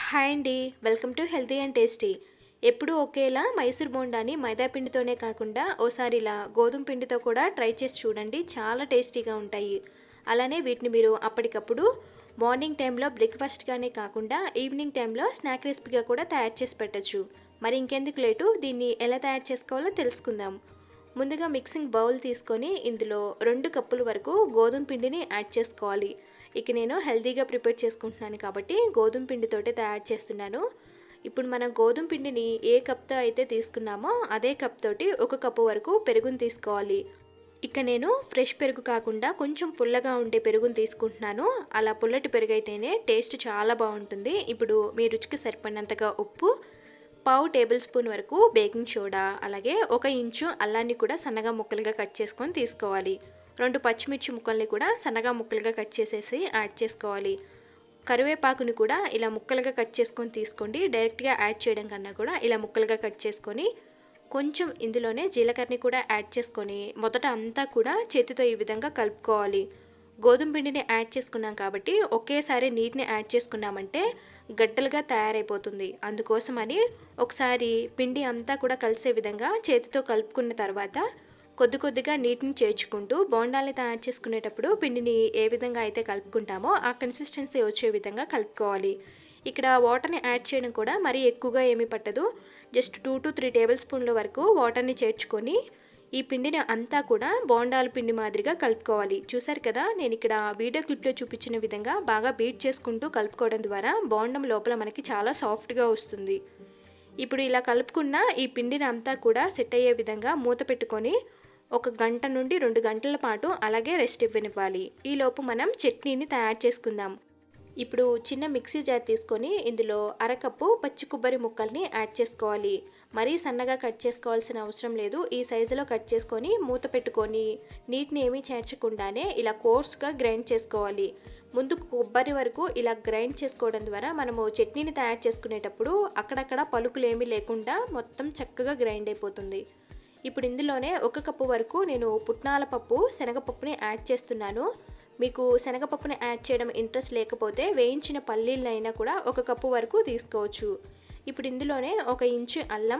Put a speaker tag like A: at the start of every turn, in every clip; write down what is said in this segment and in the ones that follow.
A: hi అండి welcome to healthy and tasty ఎప్పుడూ ఒకేలా మైసూర్ బోండాని మైదా పిండితోనే కాకుండా ఓసారి ఇలా గోధుమ పిండితో కూడా ట్రై చేసి చూడండి చాలా టేస్టీగా ఉంటాయి అలానే వీటిని మీరు అప్పటికప్పుడు మార్నింగ్ టైంలో బ్రేక్ఫాస్ట్గానే కాకుండా ఈవినింగ్ టైంలో స్నాక్ రెసిపీగా కూడా తయారు చేసి పెట్టచ్చు మరి ఇంకెందుకు లేటు దీన్ని ఎలా తయారు చేసుకోవాలో తెలుసుకుందాం ముందుగా మిక్సింగ్ బౌల్ తీసుకొని ఇందులో రెండు కప్పుల వరకు గోధుమ పిండిని యాడ్ చేసుకోవాలి ఇక నేను హెల్తీగా ప్రిపేర్ చేసుకుంటున్నాను కాబట్టి గోధుమ పిండితోటే తయారు చేస్తున్నాను ఇప్పుడు మనం గోధుమ పిండిని ఏ కప్తో అయితే తీసుకున్నామో అదే కప్ తోటి ఒక కప్పు వరకు పెరుగుని తీసుకోవాలి ఇక నేను ఫ్రెష్ పెరుగు కాకుండా కొంచెం పుల్లగా ఉండే పెరుగుని తీసుకుంటున్నాను అలా పుల్లటి పెరుగు అయితేనే టేస్ట్ చాలా బాగుంటుంది ఇప్పుడు మీ రుచికి సరిపడినంతగా ఉప్పు పావు టేబుల్ స్పూన్ వరకు బేకింగ్ సోడా అలాగే ఒక ఇంచు అల్లాన్ని కూడా సన్నగా ముక్కలుగా కట్ చేసుకొని తీసుకోవాలి రెండు పచ్చిమిర్చి ముక్కల్ని కూడా సన్నగా ముక్కలుగా కట్ చేసేసి యాడ్ చేసుకోవాలి కరివేపాకుని కూడా ఇలా ముక్కలుగా కట్ చేసుకొని తీసుకోండి డైరెక్ట్గా యాడ్ చేయడం కన్నా కూడా ఇలా ముక్కలుగా కట్ చేసుకొని కొంచెం ఇందులోనే జీలకర్రని కూడా యాడ్ చేసుకొని మొదట అంతా కూడా చేతితో ఈ విధంగా కలుపుకోవాలి గోధుమ పిండిని యాడ్ చేసుకున్నాం కాబట్టి ఒకేసారి నీటిని యాడ్ చేసుకున్నామంటే గడ్డలుగా తయారైపోతుంది అందుకోసమని ఒకసారి పిండి అంతా కూడా కలిసే విధంగా చేతితో కలుపుకున్న తర్వాత కొద్ది కొద్దిగా నీటిని చేర్చుకుంటూ బోండాల్ని తయారు చేసుకునేటప్పుడు పిండిని ఏ విధంగా అయితే కలుపుకుంటామో ఆ కన్సిస్టెన్సీ వచ్చే విధంగా కలుపుకోవాలి ఇక్కడ వాటర్ని యాడ్ చేయడం కూడా మరీ ఎక్కువగా ఏమీ పట్టదు just two to three table స్పూన్ల వరకు వాటర్ని చేర్చుకొని ఈ పిండిని అంతా కూడా బోండాల పిండి మాదిరిగా కలుపుకోవాలి చూసారు కదా నేను ఇక్కడ వీడియో క్లిప్లో చూపించిన విధంగా బాగా బీట్ చేసుకుంటూ కలుపుకోవడం ద్వారా బోండం లోపల మనకి చాలా సాఫ్ట్గా వస్తుంది ఇప్పుడు ఇలా కలుపుకున్న ఈ పిండిని అంతా కూడా సెట్ అయ్యే విధంగా మూత పెట్టుకొని ఒక గంట నుండి రెండు గంటల పాటు అలాగే రెస్ట్ ఇవ్వనివ్వాలి ఈలోపు మనం చట్నీని తయారు చేసుకుందాం ఇప్పుడు చిన్న మిక్సీ జార్ తీసుకొని ఇందులో అరకప్పు పచ్చి కొబ్బరి ముక్కల్ని యాడ్ చేసుకోవాలి మరీ సన్నగా కట్ చేసుకోవాల్సిన అవసరం లేదు ఈ సైజులో కట్ చేసుకొని మూత పెట్టుకొని నీటిని ఏమీ చేర్చకుండానే ఇలా కోర్స్గా గ్రైండ్ చేసుకోవాలి ముందు కొబ్బరి వరకు ఇలా గ్రైండ్ చేసుకోవడం ద్వారా మనము చట్నీని తయారు చేసుకునేటప్పుడు అక్కడక్కడ పలుకులు ఏమీ లేకుండా మొత్తం చక్కగా గ్రైండ్ అయిపోతుంది ఇప్పుడు ఇందులోనే ఒక కప్పు వరకు నేను పుట్నాల పప్పు శనగపప్పుని యాడ్ చేస్తున్నాను మీకు శనగపప్పుని యాడ్ చేయడం ఇంట్రెస్ట్ లేకపోతే వేయించిన పల్లీలైనా కూడా ఒక కప్పు వరకు తీసుకోవచ్చు ఇప్పుడు ఇందులోనే ఒక ఇంచు అల్లం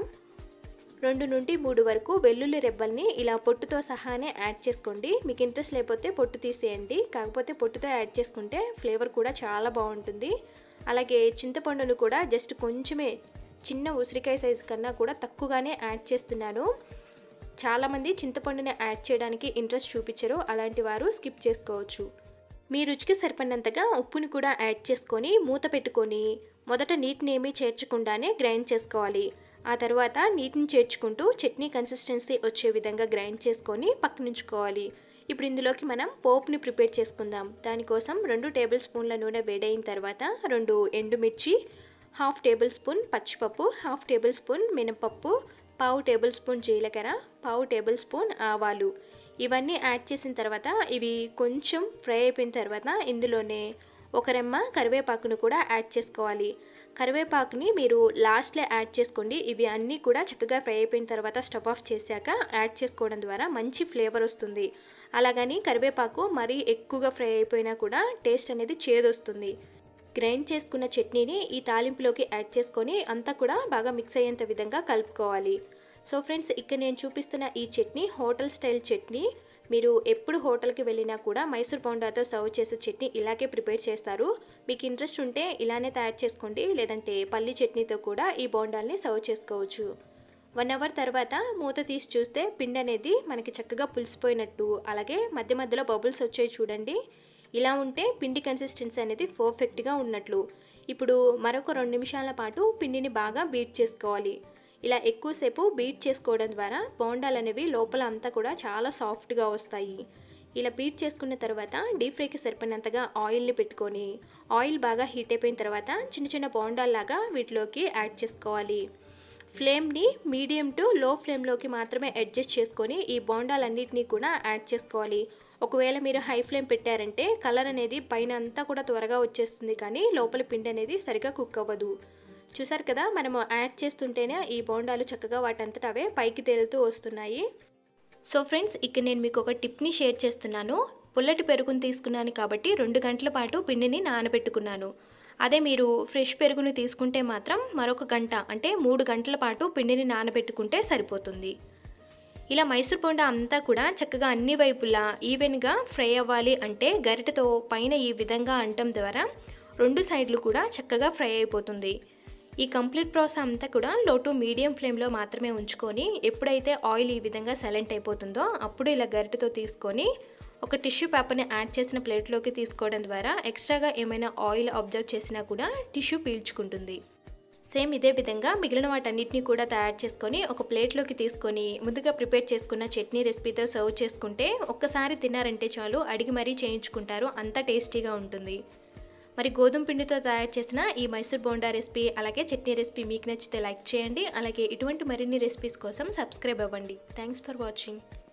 A: రెండు నుండి మూడు వరకు వెల్లుల్లి రెబ్బల్ని ఇలా పొట్టుతో సహానే యాడ్ చేసుకోండి మీకు ఇంట్రెస్ట్ లేకపోతే పొట్టు తీసేయండి కాకపోతే పొట్టుతో యాడ్ చేసుకుంటే ఫ్లేవర్ కూడా చాలా బాగుంటుంది అలాగే చింతపండును కూడా జస్ట్ కొంచెమే చిన్న ఉసిరికాయ సైజు కన్నా కూడా తక్కువగానే యాడ్ చేస్తున్నాను చాలామంది చింతపండుని యాడ్ చేయడానికి ఇంట్రెస్ట్ చూపించరు అలాంటి వారు స్కిప్ చేసుకోవచ్చు మీ రుచికి సరిపడినంతగా ఉప్పుని కూడా యాడ్ చేసుకొని మూత పెట్టుకొని మొదట నీటిని ఏమీ చేర్చకుండానే గ్రైండ్ చేసుకోవాలి ఆ తర్వాత నీటిని చేర్చుకుంటూ చట్నీ కన్సిస్టెన్సీ వచ్చే విధంగా గ్రైండ్ చేసుకొని పక్కనుంచుకోవాలి ఇప్పుడు ఇందులోకి మనం పోపుని ప్రిపేర్ చేసుకుందాం దానికోసం రెండు టేబుల్ స్పూన్ల నూనె వేడైన తర్వాత రెండు ఎండుమిర్చి హాఫ్ టేబుల్ స్పూన్ పచ్చిపప్పు హాఫ్ టేబుల్ స్పూన్ మినపప్పు పావు టేబుల్ స్పూన్ జీలకర్ర పావు టేబుల్ స్పూన్ ఆవాలు ఇవన్నీ యాడ్ చేసిన తర్వాత ఇవి కొంచెం ఫ్రై అయిపోయిన తర్వాత ఇందులోనే ఒక రెమ్మ కరివేపాకును కూడా యాడ్ చేసుకోవాలి కరివేపాకుని మీరు లాస్ట్లో యాడ్ చేసుకోండి ఇవి అన్నీ కూడా చక్కగా ఫ్రై అయిపోయిన తర్వాత స్టవ్ ఆఫ్ చేశాక యాడ్ చేసుకోవడం ద్వారా మంచి ఫ్లేవర్ వస్తుంది అలాగని కరివేపాకు మరీ ఎక్కువగా ఫ్రై అయిపోయినా కూడా టేస్ట్ అనేది చేదొస్తుంది గ్రైండ్ చేసుకున్న చట్నీని ఈ తాలింపులోకి యాడ్ చేసుకొని అంతా కూడా బాగా మిక్స్ అయ్యేంత విధంగా కలుపుకోవాలి సో ఫ్రెండ్స్ ఇక్కడ నేను చూపిస్తున్న ఈ చట్నీ హోటల్ స్టైల్ చట్నీ మీరు ఎప్పుడు హోటల్కి వెళ్ళినా కూడా మైసూర్ బోండాతో సర్వ్ చేసే చట్నీ ఇలాగే ప్రిపేర్ చేస్తారు మీకు ఇంట్రెస్ట్ ఉంటే ఇలానే తయారు చేసుకోండి లేదంటే పల్లి చట్నీతో కూడా ఈ బోండాల్ని సర్వ్ చేసుకోవచ్చు వన్ అవర్ తర్వాత మూత తీసి చూస్తే పిండి అనేది మనకి చక్కగా పులిసిపోయినట్టు అలాగే మధ్య మధ్యలో బబుల్స్ వచ్చాయి చూడండి ఇలా ఉంటే పిండి కన్సిస్టెన్సీ అనేది పర్ఫెక్ట్గా ఉన్నట్లు ఇప్పుడు మరొక రెండు నిమిషాల పాటు పిండిని బాగా బీట్ చేసుకోవాలి ఇలా ఎక్కువసేపు బీట్ చేసుకోవడం ద్వారా బోండాలు అనేవి లోపల అంతా కూడా చాలా సాఫ్ట్గా వస్తాయి ఇలా బీట్ చేసుకున్న తర్వాత డీప్ ఫ్రైకి సరిపడినంతగా ఆయిల్ని పెట్టుకొని ఆయిల్ బాగా హీట్ అయిపోయిన తర్వాత చిన్న చిన్న బోండాల్లాగా వీటిలోకి యాడ్ చేసుకోవాలి ఫ్లేమ్ని మీడియం టు లో ఫ్లేమ్లోకి మాత్రమే అడ్జస్ట్ చేసుకొని ఈ బోండాలన్నిటినీ కూడా యాడ్ చేసుకోవాలి ఒకవేళ మీరు హై ఫ్లేమ్ పెట్టారంటే కలర్ అనేది పైన అంతా కూడా త్వరగా వచ్చేస్తుంది కానీ లోపల పిండి అనేది సరిగా కుక్ అవ్వదు చూసారు కదా మనము యాడ్ చేస్తుంటేనే ఈ బోండాలు చక్కగా వాటంతట అవే పైకి తేలుతూ వస్తున్నాయి సో ఫ్రెండ్స్ ఇక్కడ నేను మీకు ఒక టిప్ని షేర్ చేస్తున్నాను పుల్లటి పెరుగుని తీసుకున్నాను కాబట్టి రెండు గంటల పాటు పిండిని నానబెట్టుకున్నాను అదే మీరు ఫ్రెష్ పెరుగుని తీసుకుంటే మాత్రం మరొక గంట అంటే మూడు గంటల పాటు పిండిని నానబెట్టుకుంటే సరిపోతుంది ఇలా మైసూర్ బోండా అంతా కూడా చక్కగా అన్ని వైపులా ఈవెన్గా ఫ్రై అవ్వాలి అంటే గరిటెతో పైన ఈ విధంగా అంటం ద్వారా రెండు సైడ్లు కూడా చక్కగా ఫ్రై అయిపోతుంది ఈ కంప్లీట్ ప్రాసెస్ అంతా కూడా లో టు మీడియం ఫ్లేమ్లో మాత్రమే ఉంచుకొని ఎప్పుడైతే ఆయిల్ ఈ విధంగా సైలెంట్ అయిపోతుందో అప్పుడు ఇలా గరిటెతో తీసుకొని ఒక టిష్యూ పేపర్ని యాడ్ చేసిన ప్లేట్లోకి తీసుకోవడం ద్వారా ఎక్స్ట్రాగా ఏమైనా ఆయిల్ అబ్జర్వ్ చేసినా కూడా టిష్యూ పీల్చుకుంటుంది సేమ్ ఇదే విధంగా మిగిలిన వాటన్నిటిని కూడా తయారు చేసుకొని ఒక ప్లేట్లోకి తీసుకొని ముందుగా ప్రిపేర్ చేసుకున్న చట్నీ రెసిపీతో సర్వ్ చేసుకుంటే ఒక్కసారి తిన్నారంటే చాలు అడిగి మరీ చేయించుకుంటారు అంత టేస్టీగా ఉంటుంది మరి గోధుమ పిండితో తయారు చేసిన ఈ మైసూర్ బోండా రెసిపీ అలాగే చట్నీ రెసిపీ మీకు నచ్చితే లైక్ చేయండి అలాగే ఇటువంటి మరిన్ని రెసిపీస్ కోసం సబ్స్క్రైబ్ అవ్వండి థ్యాంక్స్ ఫర్ వాచింగ్